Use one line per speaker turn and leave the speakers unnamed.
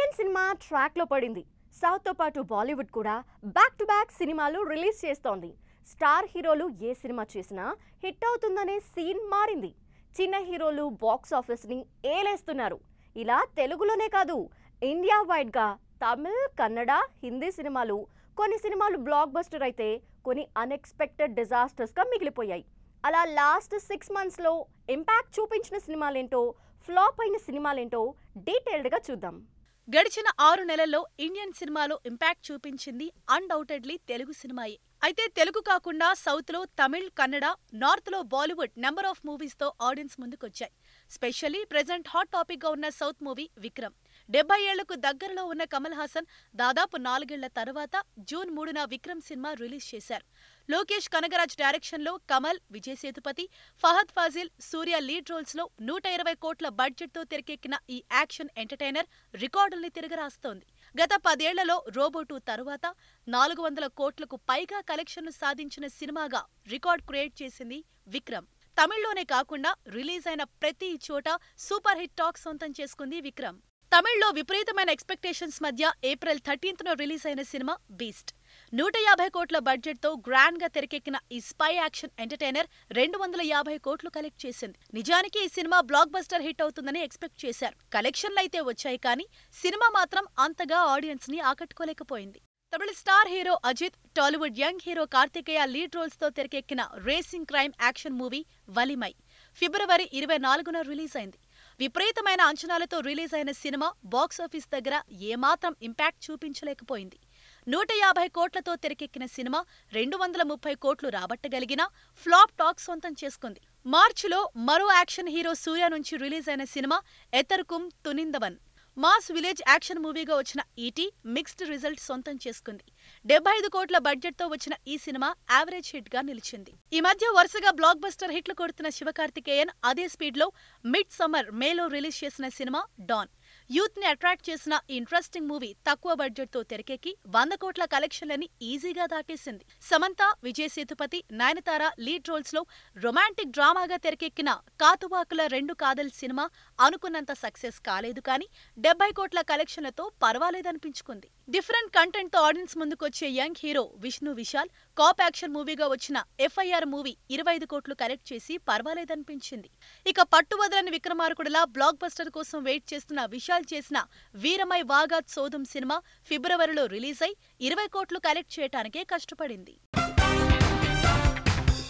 Indian cinema ట్రాక్లో పడింది సౌత్తో పాటు బాలీవుడ్ కూడా బ్యాక్ టు బ్యాక్ సినిమాలు రిలీజ్ చేస్తోంది స్టార్ హీరోలు ఏ సినిమా చేసినా హిట్ అవుతుందనే సీన్ మారింది చిన్న హీరోలు బాక్స్ ఆఫీస్ని ఏలేస్తున్నారు ఇలా తెలుగులోనే కాదు ఇండియా వైడ్గా తమిళ్ కన్నడ హిందీ సినిమాలు కొన్ని సినిమాలు బ్లాక్ బస్టర్ అయితే కొన్ని అన్ఎక్స్పెక్టెడ్ డిజాస్టర్స్గా మిగిలిపోయాయి అలా లాస్ట్ సిక్స్ మంత్స్లో ఇంపాక్ట్ చూపించిన సినిమాలేంటో ఫ్లాప్ అయిన సినిమాలేంటో డీటెయిల్డ్గా చూద్దాం
గడిచిన ఆరు నెలల్లో ఇండియన్ సినిమాలో ఇంపాక్ట్ చూపించింది అన్డౌటెడ్లీ తెలుగు సినిమాయే అయితే తెలుగు కాకుండా సౌత్ లో తమిళ్ కన్నడ నార్త్ లో బాలీవుడ్ నెంబర్ ఆఫ్ మూవీస్ తో ఆడియన్స్ ముందుకొచ్చాయి స్పెషల్లీ ప్రెజెంట్ హాట్ టాపిక్ గా ఉన్న సౌత్ మూవీ విక్రమ్ డెబ్బై ఏళ్లకు దగ్గరలో ఉన్న కమల్ హాసన్ దాదాపు నాలుగేళ్ల తర్వాత జూన్ మూడున విక్రమ్ సినిమా రిలీజ్ చేశారు లోకేష్ కనగరాజ్ డైరెక్షన్ లో కమల్ విజయ్ సేతుపతి ఫహద్ ఫాజిల్ సూర్య లీడ్ రోల్స్ లో నూట ఇరవై కోట్ల బడ్జెట్ తో తెరకెక్కిన ఈ యాక్షన్ ఎంటర్టైనర్ రికార్డుల్ని తిరగరాస్తోంది గత పదేళ్లలో రోబోటు తరువాత నాలుగు వందల కోట్లకు పైగా కలెక్షన్లు సాధించిన సినిమాగా రికార్డ్ క్రియేట్ చేసింది విక్రమ్ తమిళ్లోనే కాకుండా రిలీజ్ అయిన ప్రతి చోట సూపర్ హిట్ టాక్ సొంతం చేసుకుంది విక్రమ్ తమిళ్లో విపరీతమైన ఎక్స్పెక్టేషన్స్ మధ్య ఏప్రిల్ థర్టీన్త్ ను రిలీజ్ అయిన సినిమా బీస్ట్ నూట యాభై కోట్ల బడ్జెట్ తో గ్రాండ్ గా తెరకెక్కిన ఈ స్పై యాక్షన్ ఎంటర్టైనర్ రెండు వందల యాభై కోట్లు కలెక్ట్ చేసింది నిజానికి ఈ సినిమా బ్లాక్ బస్టర్ హిట్ అవుతుందని ఎక్స్పెక్ట్ చేశారు కలెక్షన్లు అయితే వచ్చాయి కానీ సినిమా మాత్రం అంతగా ఆడియన్స్ ని ఆకట్టుకోలేకపోయింది తమిళ star hero Ajith Tollywood young hero Karthikeya lead roles తో తెరకెక్కిన racing crime action movie Valimai February ఇరవై నాలుగున రిలీజ్ అయింది విపరీతమైన అంచనాలతో రిలీజ్ అయిన సినిమా బాక్సాఫీస్ దగ్గర ఏమాత్రం ఇంపాక్ట్ చూపించలేకపోయింది నూట యాభై కోట్లతో తెరకెక్కిన సినిమా రెండు వందల ముప్పై కోట్లు రాబట్టగలిగినా ఫ్లాప్ టాక్ సొంతం చేసుకుంది మార్చిలో మరో యాక్షన్ హీరో సూర్య నుంచి రిలీజ్ అయిన cinema Etharkkum Thunindhavan mass village action మూవీగా వచ్చిన ఈటీ మిక్స్డ్ రిజల్ట్ సొంతం చేసుకుంది డెబ్బై ఐదు కోట్ల బడ్జెట్ తో వచ్చిన ఈ సినిమా యావరేజ్ హిట్ గా నిలిచింది ఈ మధ్య వరుసగా బ్లాక్ బస్టర్ హిట్లు కొడుతున్న శివకార్తికేయన్ అదే స్పీడ్ లో మిడ్ సమ్మర్ మేలో రిలీజ్ చేసిన సినిమా డాన్ యూత్ ని అట్రాక్ట్ చేసిన ఈ ఇంట్రెస్టింగ్ మూవీ తక్కువ బడ్జెట్ తో తెరకెక్కి వంద కోట్ల కలెక్షన్లని ఈజీగా దాటేసింది సమంత విజయ్ సేతుపతి నయనతార లీడ్ రోల్స్ లో రొమాంటిక్ డ్రామాగా తెరకెక్కిన కాతువాకుల రెండు కాదల్ సినిమా అనుకున్నంత సక్సెస్ కాలేదు కానీ డెబ్బై కోట్ల కలెక్షన్లతో పర్వాలేదనిపించుకుంది డిఫరెంట్ కంటెంట్ తో ఆడియన్స్ ముందుకొచ్చే young hero Vishnu Vishal cop action మూవీగా వచ్చిన ఎఫ్ఐఆర్ మూవీ ఇరవై ఐదు కోట్లు కలెక్ట్ చేసి పర్వాలేదనిపించింది ఇక పట్టువదలని విక్రమార్కుడిలా బ్లాక్ బస్టర్ కోసం వెయిట్ చేస్తున్న విశాల్ చేసిన వీరమై వాగాత్ సోదం సినిమా ఫిబ్రవరిలో రిలీజ్ అయి ఇరవై కోట్లు కలెక్ట్ చేయటానికే కష్టపడింది